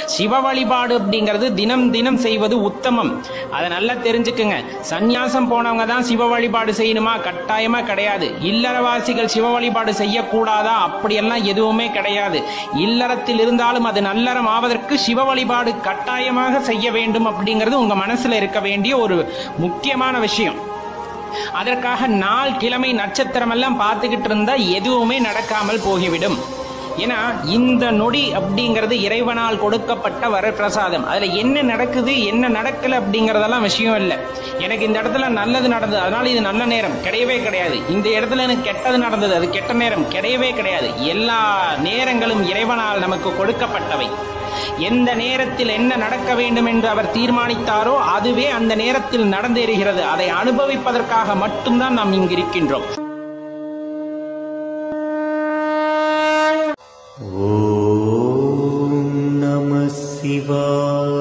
சிவ வழிபாடு அப்படிங்கிறது தினம் தினம் செய்வது உத்தமம் அதை நல்லா தெரிஞ்சுக்குங்க சந்நியாசம் போனவங்க தான் சிவ வழிபாடு செய்யணுமா கட்டாயமா கிடையாது இல்லறவாசிகள் சிவ வழிபாடு செய்யக்கூடாதா அப்படியெல்லாம் எதுவுமே கிடையாது இல்லறத்தில் இருந்தாலும் அது நல்லறம் ஆவதற்கு சிவ வழிபாடு கட்டாயமாக செய்ய வேண்டும் அப்படிங்கிறது உங்க மனசுல இருக்க வேண்டிய ஒரு முக்கியமான விஷயம் அதற்காக நாள் கிழமை நட்சத்திரம் எல்லாம் பார்த்துக்கிட்டு இருந்தா எதுவுமே நடக்காமல் போய்விடும் ஏன்னா இந்த நொடி அப்படிங்கிறது இறைவனால் கொடுக்கப்பட்ட வரப்பிரசாதம் அதுல என்ன நடக்குது என்ன நடக்கல அப்படிங்கறதெல்லாம் விஷயம் இல்லை எனக்கு இந்த இடத்துல நல்லது நடந்தது அதனால இது நல்ல நேரம் கிடையவே கிடையாது இந்த இடத்துல எனக்கு கெட்டது நடந்தது அது கெட்ட நேரம் கிடையவே கிடையாது எல்லா நேரங்களும் இறைவனால் நமக்கு கொடுக்கப்பட்டவை எந்த நேரத்தில் என்ன நடக்க வேண்டும் என்று அவர் தீர்மானித்தாரோ அதுவே அந்த நேரத்தில் நடந்தேறுகிறது அதை அனுபவிப்பதற்காக மட்டும்தான் நாம் இங்கு இருக்கின்றோம் ॐ नमः शिवाय